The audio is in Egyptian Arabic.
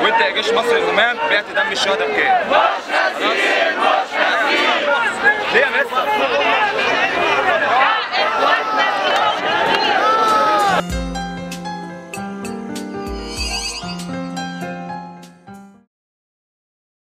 وانت يا جيش مصر الامام بعت دم الشهداء بكام؟ خلاص؟ ليه يا مستر؟